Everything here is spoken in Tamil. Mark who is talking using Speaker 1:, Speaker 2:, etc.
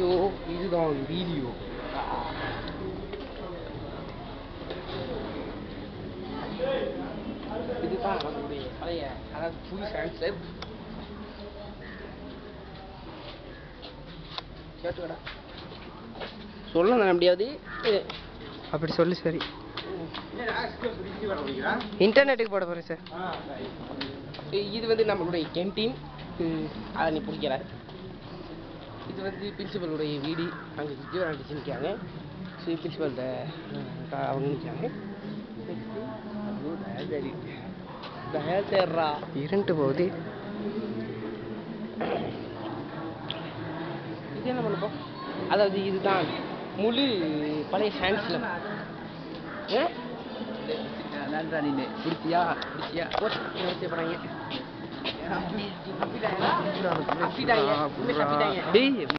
Speaker 1: ஐயோ இதுதான் வீடியோ இதுதான் நம்மளுடைய பழைய அதாவது புது சான்சர் கேட்டுக்கடா சொல்ல முடியாது
Speaker 2: அப்படி சொல்லு சரி இன்டர்நெட்டுக்கு போட போகிறேன் சார்
Speaker 1: இது வந்து நம்மளுடைய கேன்டீன் அதை நீ பிடிக்கல இது வந்து பிரின்சிபலுடைய வீடு அங்கே விஜயவரா டீச்சர் நிற்காங்க ஸோ பிரின்சிபல்கிட்ட அவங்க நிற்காங்க தயாரா
Speaker 2: இருண்டு போகுது
Speaker 1: இது என்ன பண்ணப்போம் அதாவது இதுதான் முழு பழைய சயின்ஸில் பிடிச்சியா பிடிச்சியா ஓட் என்ன போகிறாங்க அப்படிட்டாங்க அப்படிட்டாங்க
Speaker 2: டேய்